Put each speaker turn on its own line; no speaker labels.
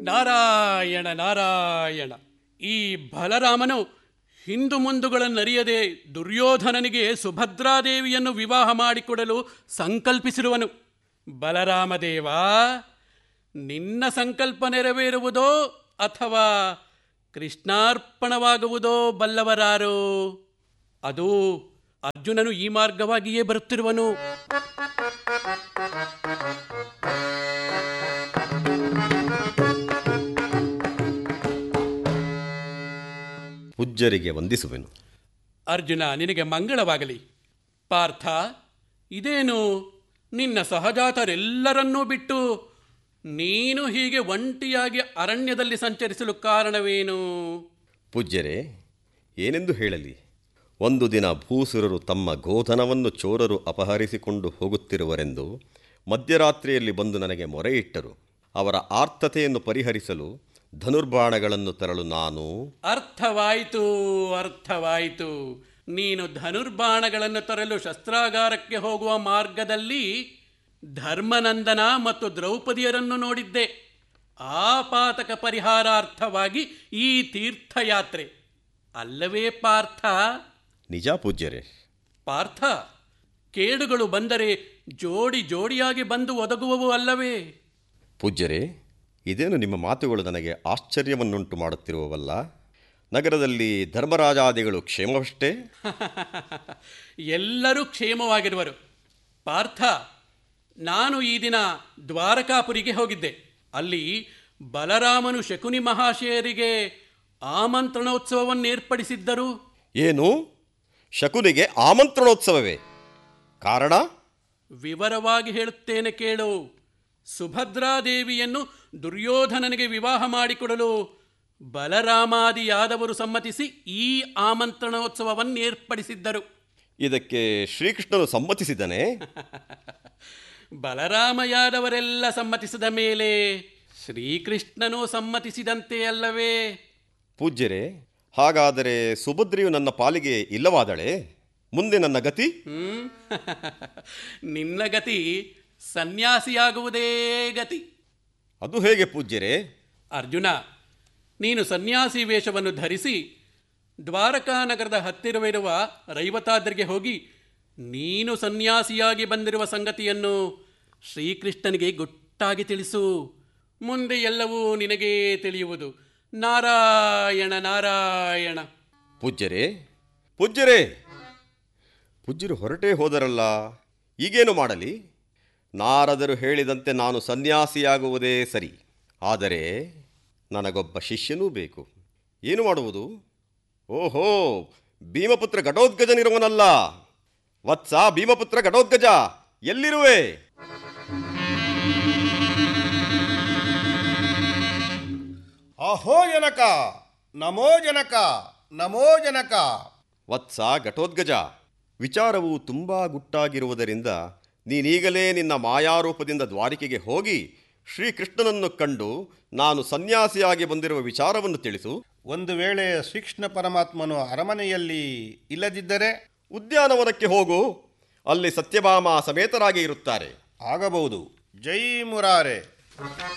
ನಾರಾಯಣ ನಾರಾಯಣ ಈ ಬಲರಾಮನು ಹಿಂದು ಮುಂದುಗಳನ್ನರಿಯದೆ ದುರ್ಯೋಧನನಿಗೆ ಸುಭದ್ರಾದೇವಿಯನ್ನು ವಿವಾಹ ಮಾಡಿಕೊಡಲು ಸಂಕಲ್ಪಿಸಿರುವನು ಬಲರಾಮದೇವ ನಿನ್ನ ಸಂಕಲ್ಪ ನೆರವೇರುವುದೋ ಅಥವಾ ಕೃಷ್ಣಾರ್ಪಣವಾಗುವುದೋ ಬಲ್ಲವರಾರು ಅದು ಅರ್ಜುನನು ಈ ಮಾರ್ಗವಾಗಿಯೇ ಬರುತ್ತಿರುವನು
ಪೂಜ್ಯರಿಗೆ ವಂದಿಸುವೆನು
ಅರ್ಜುನ ನಿನಗೆ ಮಂಗಳವಾಗಲಿ ಪಾರ್ಥ ಇದೇನು ನಿನ್ನ ಸಹಜಾತರೆಲ್ಲರನ್ನೂ ಬಿಟ್ಟು ನೀನು ಹೀಗೆ ಒಂಟಿಯಾಗಿ ಅರಣ್ಯದಲ್ಲಿ ಸಂಚರಿಸಲು ಕಾರಣವೇನು
ಪೂಜ್ಯರೇ ಏನೆಂದು ಹೇಳಲಿ ಒಂದು ದಿನ ಭೂಸುರರು ತಮ್ಮ ಗೋಧನವನ್ನು ಚೋರರು ಅಪಹರಿಸಿಕೊಂಡು ಹೋಗುತ್ತಿರುವರೆಂದು ಮಧ್ಯರಾತ್ರಿಯಲ್ಲಿ ಬಂದು ನನಗೆ ಮೊರೆಯಿಟ್ಟರು ಅವರ ಆರ್ತತೆಯನ್ನು ಪರಿಹರಿಸಲು ಧನುರ್ಬಾಣಗಳನ್ನು ತರಲು ನಾನು
ಅರ್ಥವಾಯಿತು ಅರ್ಥವಾಯಿತು ನೀನು ಧನುರ್ಬಾಣಗಳನ್ನು ತರಲು ಶಸ್ತ್ರಾಗಾರಕ್ಕೆ ಹೋಗುವ ಮಾರ್ಗದಲ್ಲಿ ಧರ್ಮನಂದನ ಮತ್ತು ದ್ರೌಪದಿಯರನ್ನು ನೋಡಿದ್ದೆ ಆ ಪಾತಕ ಪರಿಹಾರಾರ್ಥವಾಗಿ ಈ ತೀರ್ಥಯಾತ್ರೆ ಅಲ್ಲವೇ ಪಾರ್ಥ
ನಿಜ ಪೂಜ್ಯರೇ
ಪಾರ್ಥ ಕೇಡುಗಳು ಬಂದರೆ ಜೋಡಿ ಜೋಡಿಯಾಗಿ ಬಂದು ಒದಗುವವು ಅಲ್ಲವೇ
ಪೂಜ್ಯರೇ ಇದೇನು ನಿಮ್ಮ ಮಾತುಗಳು ನನಗೆ ಆಶ್ಚರ್ಯವನ್ನುಂಟು ಮಾಡುತ್ತಿರುವವಲ್ಲ ನಗರದಲ್ಲಿ ಧರ್ಮರಾಜಾದಿಗಳು ಕ್ಷೇಮವಷ್ಟೇ
ಎಲ್ಲರೂ ಕ್ಷೇಮವಾಗಿರುವರು ಪಾರ್ಥ ನಾನು ಈ ದಿನ ದ್ವಾರಕಾಪುರಿಗೆ ಹೋಗಿದ್ದೆ ಅಲ್ಲಿ ಬಲರಾಮನು ಶಕುನಿ ಮಹಾಶಯರಿಗೆ ಆಮಂತ್ರಣೋತ್ಸವವನ್ನು ಏರ್ಪಡಿಸಿದ್ದರು
ಏನು ಶಕುನಿಗೆ ಆಮಂತ್ರಣೋತ್ಸವವೇ ಕಾರಣ
ವಿವರವಾಗಿ ಹೇಳುತ್ತೇನೆ ಕೇಳು ಸುಭದ್ರಾದೇವಿಯನ್ನು ದುರ್ಯೋಧನನಿಗೆ ವಿವಾಹ ಮಾಡಿಕೊಡಲು ಬಲರಾಮಾದಿ ಯಾದವರು ಸಮ್ಮತಿಸಿ ಈ ಆಮಂತ್ರಣೋತ್ಸವವನ್ನು ಏರ್ಪಡಿಸಿದ್ದರು
ಇದಕ್ಕೆ ಶ್ರೀಕೃಷ್ಣನು ಸಮ್ಮತಿಸಿದನೇ
ಬಲರಾಮ ಯಾದವರೆಲ್ಲ ಸಮ್ಮತಿಸಿದ ಮೇಲೆ ಶ್ರೀಕೃಷ್ಣನೂ ಸಮ್ಮತಿಸಿದಂತೆ ಅಲ್ಲವೇ
ಪೂಜ್ಯರೇ ಹಾಗಾದರೆ ಸುಭದ್ರೆಯು ನನ್ನ ಪಾಲಿಗೆ ಇಲ್ಲವಾದಳೆ ಮುಂದೆ ನನ್ನ ಗತಿ
ಹ್ಮ್ ನಿನ್ನ ಗತಿ ಸನ್ಯಾಸಿಯಾಗುವುದೇ ಗತಿ
ಅದು ಹೇಗೆ ಪೂಜ್ಯರೇ
ಅರ್ಜುನ ನೀನು ಸನ್ಯಾಸಿ ವೇಷವನ್ನು ಧರಿಸಿ ದ್ವಾರಕಾ ನಗರದ ಹತ್ತಿರವಿರುವ ರೈವತಾದ್ರಿಗೆ ಹೋಗಿ ನೀನು ಸನ್ಯಾಸಿಯಾಗಿ ಬಂದಿರುವ ಸಂಗತಿಯನ್ನು ಶ್ರೀಕೃಷ್ಣನಿಗೆ ಗುಟ್ಟಾಗಿ ತಿಳಿಸು ಮುಂದೆ ಎಲ್ಲವೂ ನಿನಗೇ ತಿಳಿಯುವುದು ನಾರಾಯಣ ನಾರಾಯಣ
ಪೂಜ್ಯರೇ ಪೂಜ್ಯರೇ ಪೂಜ್ಯರು ಹೊರಟೇ ಹೋದರಲ್ಲ ಈಗೇನು ಮಾಡಲಿ ನಾರದರು ಹೇಳಿದಂತೆ ನಾನು ಸನ್ಯಾಸಿಯಾಗುವುದೇ ಸರಿ ಆದರೆ ನನಗೊಬ್ಬ ಶಿಷ್ಯನೂ ಬೇಕು ಏನು ಮಾಡುವುದು ಓಹೋ ಭೀಮಪುತ್ರ ಘಟೋದ್ಗಜನಿರುವನಲ್ಲ ವತ್ಸ ಭೀಮಪುತ್ರ ಘಟೋದ್ಗಜ ಎಲ್ಲಿರುವೆ
ಅಹೋ ಜನಕ ನಮೋ ಜನಕ ನಮೋ ಜನಕ
ವತ್ಸ ಘಟೋದ್ಗಜ ವಿಚಾರವು ತುಂಬ ಗುಟ್ಟಾಗಿರುವುದರಿಂದ ನೀನೀಗಲೇ ನಿನ್ನ ಮಾಯಾರೂಪದಿಂದ ದ್ವಾರಿಕೆಗೆ ಹೋಗಿ ಶ್ರೀಕೃಷ್ಣನನ್ನು ಕಂಡು ನಾನು ಸನ್ಯಾಸಿಯಾಗಿ ಬಂದಿರುವ ವಿಚಾರವನ್ನು ತಿಳಿಸು
ಒಂದು ವೇಳೆ ಶ್ರೀಕೃಷ್ಣ ಪರಮಾತ್ಮನು ಅರಮನೆಯಲ್ಲಿ ಇಲ್ಲದಿದ್ದರೆ
ಉದ್ಯಾನವನಕ್ಕೆ ಹೋಗು ಅಲ್ಲಿ ಸತ್ಯಭಾಮ ಸಮೇತರಾಗಿ ಇರುತ್ತಾರೆ
ಆಗಬಹುದು ಜೈ ಮುರಾರೆ